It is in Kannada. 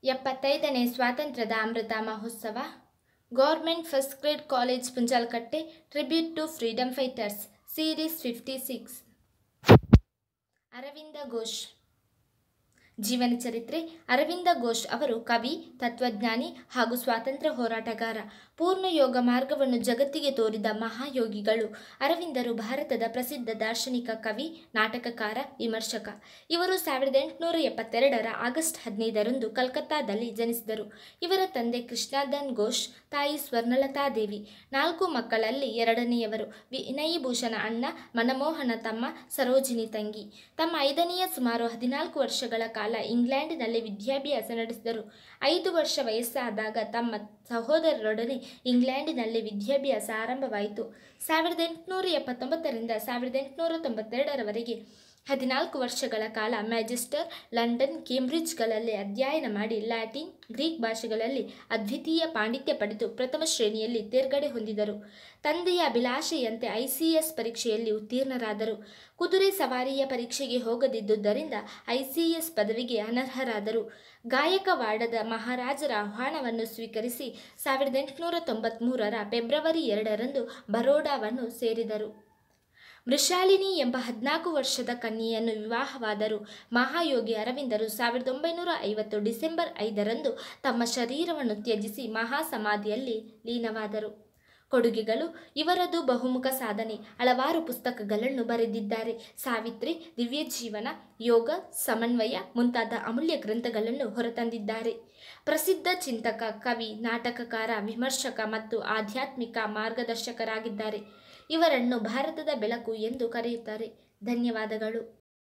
ಎಪ್ಪತ್ತೈದನೇ ಸ್ವಾತಂತ್ರ್ಯದ ಅಮೃತ ಮಹೋತ್ಸವ government first grade college Punjalkatte tribute to freedom fighters series fifty six Aurobindo Ghosh ಜೀವನ ಚರಿತ್ರೆ ಅರವಿಂದ ಘೋಷ್ ಅವರು ಕವಿ ತತ್ವಜ್ಞಾನಿ ಹಾಗೂ ಸ್ವಾತಂತ್ರ್ಯ ಹೋರಾಟಗಾರ ಪೂರ್ಣ ಯೋಗ ಮಾರ್ಗವನ್ನು ಜಗತ್ತಿಗೆ ತೋರಿದ ಮಹಾಯೋಗಿಗಳು ಅರವಿಂದರು ಭಾರತದ ಪ್ರಸಿದ್ಧ ದಾರ್ಶನಿಕ ಕವಿ ನಾಟಕಕಾರ ವಿಮರ್ಶಕ ಇವರು ಸಾವಿರದ ಎಂಟುನೂರ ಎಪ್ಪತ್ತೆರಡರ ಆಗಸ್ಟ್ ಹದಿನೈದರಂದು ಕಲ್ಕತ್ತಾದಲ್ಲಿ ಜನಿಸಿದರು ಇವರ ತಂದೆ ಕೃಷ್ಣಾದನ್ ಘೋಷ್ ತಾಯಿ ಸ್ವರ್ಣಲತಾದೇವಿ ನಾಲ್ಕು ಮಕ್ಕಳಲ್ಲಿ ಎರಡನೆಯವರು ವಿನಯ್ ಭೂಷಣ ಅಣ್ಣ ಮನಮೋಹನ ತಮ್ಮ ಸರೋಜಿನಿ ತಂಗಿ ತಮ್ಮ ಐದನೆಯ ಸುಮಾರು ಹದಿನಾಲ್ಕು ವರ್ಷಗಳ ಕಾಲ ಇಂಗ್ಲೆಂಡಿನಲ್ಲಿ ವಿದ್ಯಾಭ್ಯಾಸ ನಡೆಸಿದರು ಐದು ವರ್ಷ ವಯಸ್ಸಾದಾಗ ತಮ್ಮ ಸಹೋದರರೊಡನೆ ಇಂಗ್ಲೆಂಡಿನಲ್ಲಿ ವಿದ್ಯಾಭ್ಯಾಸ ಆರಂಭವಾಯಿತು ಸಾವಿರದ ಎಂಟುನೂರ ಎಪ್ಪತ್ತೊಂಬತ್ತರಿಂದ ಸಾವಿರದ ಎಂಟುನೂರ ತೊಂಬತ್ತೆರಡರವರೆಗೆ ಹದಿನಾಲ್ಕು ವರ್ಷಗಳ ಕಾಲ ಮ್ಯಾಜಿಸ್ಟರ್ ಲಂಡನ್ ಕೇಂಬ್ರಿಡ್ಜ್ಗಳಲ್ಲಿ ಅಧ್ಯಯನ ಮಾಡಿ ಲ್ಯಾಟಿನ್ ಗ್ರೀಕ್ ಭಾಷೆಗಳಲ್ಲಿ ಅದ್ವಿತೀಯ ಪಾಂಡಿತ್ಯ ಪಡೆದು ಪ್ರಥಮ ಶ್ರೇಣಿಯಲ್ಲಿ ತೇರ್ಗಡೆ ಹೊಂದಿದರು ತಂದೆಯ ಅಭಿಲಾಷೆಯಂತೆ ಐಸಿಎಸ್ ಪರೀಕ್ಷೆಯಲ್ಲಿ ಉತ್ತೀರ್ಣರಾದರು ಕುದುರೆ ಸವಾರಿಯ ಪರೀಕ್ಷೆಗೆ ಹೋಗದಿದ್ದುದರಿಂದ ಐಸಿಎಸ್ ಪದವಿಗೆ ಅನರ್ಹರಾದರು ಗಾಯಕವಾಡದ ಮಹಾರಾಜರ ಆಹ್ವಾನವನ್ನು ಸ್ವೀಕರಿಸಿ ಸಾವಿರದ ಎಂಟುನೂರ ತೊಂಬತ್ತ್ಮೂರರ ಫೆಬ್ರವರಿ ಎರಡರಂದು ಬರೋಡಾವನ್ನು ಸೇರಿದರು ಮೃಷಾಲಿನಿ ಎಂಬ ಹದಿನಾಲ್ಕು ವರ್ಷದ ಕನ್ಯೆಯನ್ನು ವಿವಾಹವಾದರು ಮಹಾಯೋಗಿ ಅರವಿಂದರು ಸಾವಿರದ ಒಂಬೈನೂರ ಐವತ್ತು ಡಿಸೆಂಬರ್ ಐದರಂದು ತಮ್ಮ ಶರೀರವನ್ನು ತ್ಯಜಿಸಿ ಮಹಾಸಮಾಧಿಯಲ್ಲಿ ಲೀನವಾದರು ಕೊಡುಗೆಗಳು ಇವರದು ಬಹುಮುಖ ಸಾಧನೆ ಹಲವಾರು ಪುಸ್ತಕಗಳನ್ನು ಬರೆದಿದ್ದಾರೆ ಸಾವಿತ್ರಿ ದಿವ್ಯ ಜೀವನ ಯೋಗ ಸಮನ್ವಯ ಮುಂತಾದ ಅಮೂಲ್ಯ ಗ್ರಂಥಗಳನ್ನು ಹೊರತಂದಿದ್ದಾರೆ ಪ್ರಸಿದ್ಧ ಚಿಂತಕ ಕವಿ ನಾಟಕಕಾರ ವಿಮರ್ಶಕ ಮತ್ತು ಆಧ್ಯಾತ್ಮಿಕ ಮಾರ್ಗದರ್ಶಕರಾಗಿದ್ದಾರೆ ಇವರನ್ನು ಭಾರತದ ಬೆಳಕು ಎಂದು ಕರೆಯುತ್ತಾರೆ ಧನ್ಯವಾದಗಳು